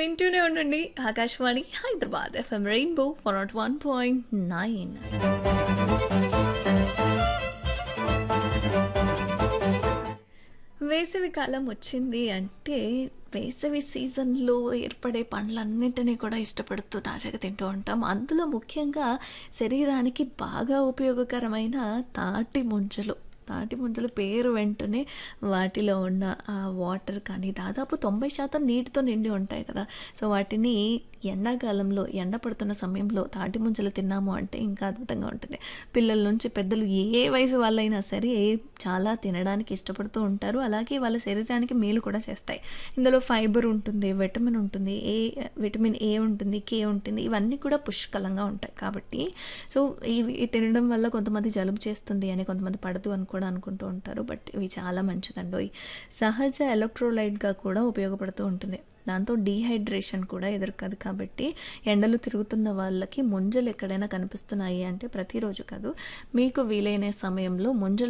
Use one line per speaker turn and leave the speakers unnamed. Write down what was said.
వింటూనే ఉండండి Akashvani Hyderabad F M rainbow one not one point nine వేసవి కాలం వచ్చింది అంటే వేసవి సీజన్లో ఏర్పడే పండ్లన్నింటినీ కూడా ఇష్టపడుతూ తాజాగా తింటూ ఉంటాం అందులో ముఖ్యంగా శరీరానికి బాగా ఉపయోగకరమైన తాటి ముంజలు తాటి ముంజల పేరు వెంటనే వాటిలో ఉన్న ఆ వాటర్ కానీ దాదాపు తొంభై శాతం నీటితో నిండి ఉంటాయి కదా సో వాటిని ఎండాకాలంలో ఎండ పడుతున్న సమయంలో తాటి ముంజలు తిన్నాము అంటే ఇంకా అద్భుతంగా ఉంటుంది పిల్లల నుంచి పెద్దలు ఏ వయసు వాళ్ళైనా సరే చాలా తినడానికి ఇష్టపడుతూ ఉంటారు అలాగే వాళ్ళ శరీరానికి మేలు కూడా చేస్తాయి ఇందులో ఫైబర్ ఉంటుంది విటమిన్ ఉంటుంది ఏ విటమిన్ ఏ ఉంటుంది కే ఉంటుంది ఇవన్నీ కూడా పుష్కలంగా ఉంటాయి కాబట్టి సో ఇవి తినడం వల్ల కొంతమంది జలుబు చేస్తుంది అని కొంతమంది పడదు అని కూడా అనుకుంటూ ఉంటారు బట్ ఇవి చాలా మంచిదండి సహజ ఎలక్ట్రోలైట్గా కూడా ఉపయోగపడుతూ ఉంటుంది దాంతో డీహైడ్రేషన్ కూడా ఎదుర్కదు కాబట్టి ఎండలు తిరుగుతున్న వాళ్ళకి ముంజలు ఎక్కడైనా కనిపిస్తున్నాయి అంటే ప్రతిరోజు కాదు మీకు వీలైన సమయంలో ముంజలు